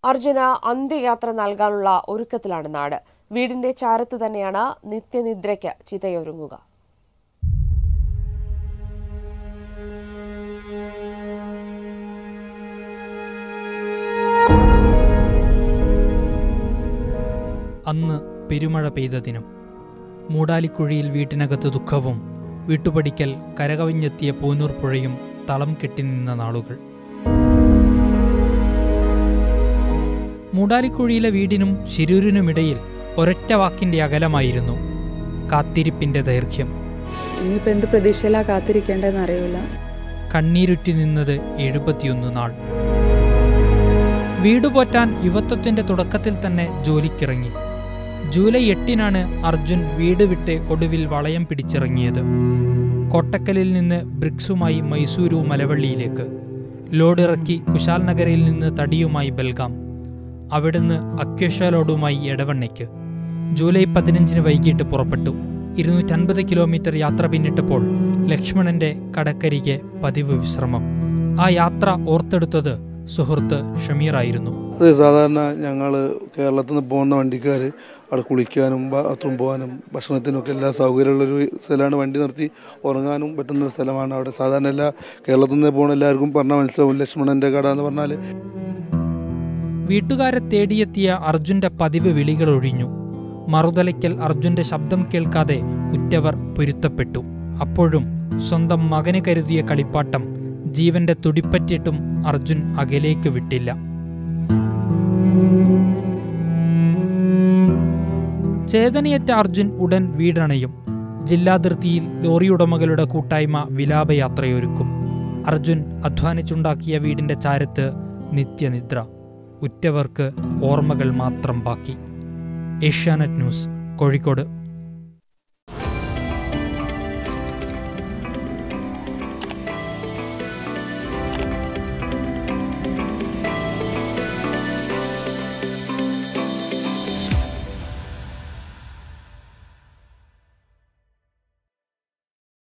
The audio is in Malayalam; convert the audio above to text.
അർജുന അന്ത്യയാത്ര നൽകാനുള്ള ഒരുക്കത്തിലാണ് നാട് വീടിന്റെ ചാരത്ത് തന്നെയാണ് നിത്യനിദ്രയ്ക്ക് ചിതയൊരുങ്ങുക അന്ന് പെരുമഴ പെയ്ത ദിനം മൂടാലിക്കുഴിയിൽ വീട്ടിനകത്ത് ദുഃഖവും വീട്ടുപടിക്കൽ കരകവിഞ്ഞെത്തിയ പൂനൂർ പുഴയും തളം കെട്ടി നിന്ന നാളുകൾ മൂടാലിക്കുഴിയിലെ വീടിനും ശിരൂരിനുമിടയിൽ ഒരൊറ്റ വാക്കിന്റെ അകലമായിരുന്നു കാത്തിരിപ്പിന്റെ ദൈർഘ്യം ഇനിയിപ്പോൾ എന്ത് പ്രതീക്ഷയിലാ കാത്തിരിക്കേണ്ടതെന്ന് അറിയില്ല കണ്ണീരുറ്റി നിന്നത് എഴുപത്തിയൊന്ന് നാൾ വീട് പോറ്റാൻ യുവത്വത്തിന്റെ തുടക്കത്തിൽ തന്നെ ജോലിക്കിറങ്ങി ജൂലൈ എട്ടിനാണ് അർജുൻ വീട് വിട്ട് ഒടുവിൽ വളയം പിടിച്ചിറങ്ങിയത് കോട്ടക്കലിൽ നിന്ന് ബ്രിക്സുമായി മൈസൂരു മലവള്ളിയിലേക്ക് ലോഡിറക്കി കുശാൽ നഗരയിൽ നിന്ന് തടിയുമായി ബൽഗാം അവിടുന്ന് അക്വേഷ ലോഡുമായി എടവണ്ണയ്ക്ക് ജൂലൈ പതിനഞ്ചിന് വൈകിട്ട് പുറപ്പെട്ടു ഇരുന്നൂറ്റൻപത് കിലോമീറ്റർ യാത്ര പിന്നിട്ടപ്പോൾ ലക്ഷ്മണന്റെ കടക്കരികെ പതിവ് വിശ്രമം ആ യാത്ര ഓർത്തെടുത്തത് സുഹൃത്ത് ഷമീറായിരുന്നു അത് സാധാരണ ഞങ്ങൾ കേരളത്തിൽ നിന്ന് പോകുന്ന വണ്ടിക്കാർ അവിടെ കുളിക്കാനും ബാത്റൂം പോകാനും ഭക്ഷണത്തിനും ഒക്കെ എല്ലാ സൗകര്യമുള്ളൊരു സ്ഥലമാണ് വണ്ടി നിർത്തി ഉറങ്ങാനും പറ്റുന്ന ഒരു സ്ഥലമാണ് അവിടെ സാധാരണ എല്ലാ കേരളത്തിൽ നിന്ന് പോകുന്ന എല്ലാവർക്കും പറഞ്ഞാൽ മനസ്സിലാവും ലക്ഷ്മണൻ്റെ കട എന്ന് പറഞ്ഞാൽ വീട്ടുകാരെ തേടിയെത്തിയ അർജുന്റെ പതിവ് വിളികൾ ഒഴിഞ്ഞു മറുതലയ്ക്കൽ അർജുന്റെ ശബ്ദം കേൾക്കാതെ ഉറ്റവർ പൊരുത്തപ്പെട്ടു അപ്പോഴും സ്വന്തം മകന് കരുതിയ കളിപ്പാട്ടം ജീവന്റെ തുടിപ്പറ്റിയിട്ടും അർജുൻ അകലേക്ക് വിട്ടില്ല ചേതനയേറ്റ അർജുൻ ഉടൻ വീടണയും ജില്ലാതിർത്തിയിൽ ലോറിയുടമകളുടെ കൂട്ടായ്മ വിലാപയാത്രയൊരുക്കും അർജുൻ അധ്വാനിച്ചുണ്ടാക്കിയ വീടിന്റെ ചാരത്ത് നിത്യനിദ്ര ഉറ്റവർക്ക് ഓർമ്മകൾ മാത്രം ബാക്കി ഏഷ്യാനെറ്റ് ന്യൂസ് കോഴിക്കോട്